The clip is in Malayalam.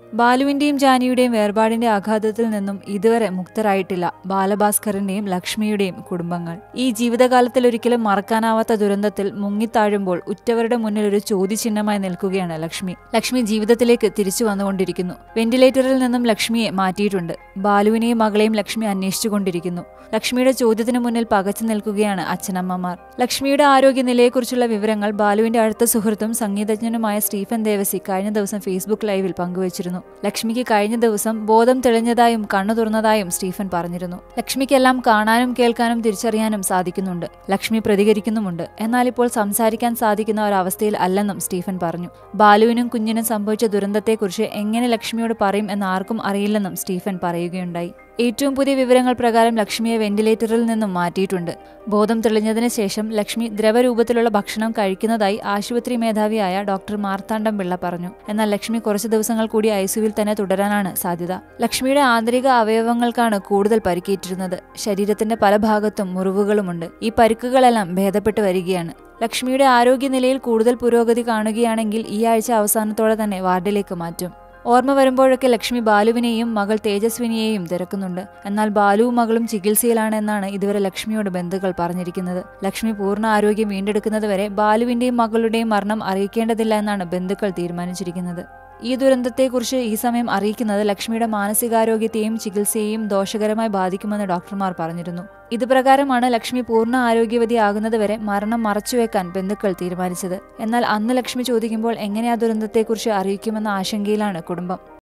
ബാലുവിന്റെയും ജാനിയുടെയും വേർപാടിന്റെ ആഘാതത്തിൽ നിന്നും ഇതുവരെ മുക്തരായിട്ടില്ല ബാലഭാസ്കറിന്റെയും ലക്ഷ്മിയുടെയും കുടുംബങ്ങൾ ഈ ജീവിതകാലത്തിൽ ഒരിക്കലും മറക്കാനാവാത്ത ദുരന്തത്തിൽ മുങ്ങിത്താഴുമ്പോൾ ഉറ്റവരുടെ മുന്നിൽ ഒരു ചോദ്യചിഹ്നമായി നിൽക്കുകയാണ് ലക്ഷ്മി ലക്ഷ്മി ജീവിതത്തിലേക്ക് തിരിച്ചു വന്നുകൊണ്ടിരിക്കുന്നു വെന്റിലേറ്ററിൽ നിന്നും ലക്ഷ്മിയെ മാറ്റിയിട്ടുണ്ട് ബാലുവിനെയും മകളെയും ലക്ഷ്മി അന്വേഷിച്ചുകൊണ്ടിരിക്കുന്നു ലക്ഷ്മിയുടെ ചോദ്യത്തിന് മുന്നിൽ പകച്ചു നിൽക്കുകയാണ് അച്ഛനമ്മമാർ ലക്ഷ്മിയുടെ ആരോഗ്യനിലയെക്കുറിച്ചുള്ള വിവരങ്ങൾ ബാലുവിന്റെ അടുത്ത സുഹൃത്തും സംഗീതജ്ഞനുമായ സ്റ്റീഫൻ ദേവസി കഴിഞ്ഞ ദിവസം ഫേസ്ബുക്ക് ലൈവിൽ പങ്കുവച്ചിരുന്നു ലക്ഷ്മിക്ക് കഴിഞ്ഞ ദിവസം ബോധം തെളിഞ്ഞതായും കണ്ണു തുറന്നതായും സ്റ്റീഫൻ പറഞ്ഞിരുന്നു ലക്ഷ്മിക്കെല്ലാം കാണാനും കേൾക്കാനും തിരിച്ചറിയാനും സാധിക്കുന്നുണ്ട് ലക്ഷ്മി പ്രതികരിക്കുന്നുമുണ്ട് എന്നാൽ ഇപ്പോൾ സംസാരിക്കാൻ സാധിക്കുന്ന ഒരവസ്ഥയിൽ അല്ലെന്നും സ്റ്റീഫൻ പറഞ്ഞു ബാലുവിനും കുഞ്ഞിനും സംഭവിച്ച ദുരന്തത്തെക്കുറിച്ച് എങ്ങനെ ലക്ഷ്മിയോട് പറയും എന്ന് ആർക്കും അറിയില്ലെന്നും സ്റ്റീഫൻ പറയുകയുണ്ടായി ഏറ്റവും പുതിയ വിവരങ്ങൾ പ്രകാരം ലക്ഷ്മിയെ വെന്റിലേറ്ററിൽ നിന്നും മാറ്റിയിട്ടുണ്ട് ബോധം തെളിഞ്ഞതിന് ശേഷം ലക്ഷ്മി ദ്രവരൂപത്തിലുള്ള ഭക്ഷണം കഴിക്കുന്നതായി ആശുപത്രി മേധാവിയായ ഡോക്ടർ മാർത്താണ്ഡം പിള്ള പറഞ്ഞു എന്നാൽ ലക്ഷ്മി കുറച്ച് ദിവസങ്ങൾ കൂടി ഐസിയുവിൽ തന്നെ തുടരാനാണ് സാധ്യത ലക്ഷ്മിയുടെ ആന്തരിക അവയവങ്ങൾക്കാണ് കൂടുതൽ പരിക്കേറ്റിരുന്നത് ശരീരത്തിന്റെ പല ഭാഗത്തും മുറിവുകളുമുണ്ട് ഈ പരിക്കുകളെല്ലാം ഭേദപ്പെട്ടു വരികയാണ് ലക്ഷ്മിയുടെ ആരോഗ്യനിലയിൽ കൂടുതൽ പുരോഗതി കാണുകയാണെങ്കിൽ ഈ ആഴ്ച അവസാനത്തോടെ തന്നെ വാർഡിലേക്ക് മാറ്റും ഓർമ്മ വരുമ്പോഴൊക്കെ ലക്ഷ്മി ബാലുവിനെയും മകൾ തേജസ്വിനിയെയും തിരക്കുന്നുണ്ട് എന്നാൽ ബാലുവും മകളും ചികിത്സയിലാണ് എന്നാണ് ഇതുവരെ ലക്ഷ്മിയോട് ബന്ധുക്കൾ പറഞ്ഞിരിക്കുന്നത് ലക്ഷ്മി പൂർണ്ണ ആരോഗ്യം വീണ്ടെടുക്കുന്നതുവരെ ബാലുവിന്റെയും മകളുടെയും മരണം അറിയിക്കേണ്ടതില്ല എന്നാണ് ബന്ധുക്കൾ തീരുമാനിച്ചിരിക്കുന്നത് ഈ ദുരന്തത്തെക്കുറിച്ച് ഈ സമയം അറിയിക്കുന്നത് ലക്ഷ്മിയുടെ മാനസികാരോഗ്യത്തെയും ചികിത്സയെയും ദോഷകരമായി ബാധിക്കുമെന്ന് ഡോക്ടർമാർ പറഞ്ഞിരുന്നു ഇത് പ്രകാരമാണ് ലക്ഷ്മി പൂർണ്ണ ആരോഗ്യവതിയാകുന്നതുവരെ മരണം മറച്ചുവെക്കാൻ ബന്ധുക്കൾ തീരുമാനിച്ചത് എന്നാൽ അന്ന് ലക്ഷ്മി ചോദിക്കുമ്പോൾ എങ്ങനെ ആ ദുരന്തത്തെക്കുറിച്ച് അറിയിക്കുമെന്ന ആശങ്കയിലാണ് കുടുംബം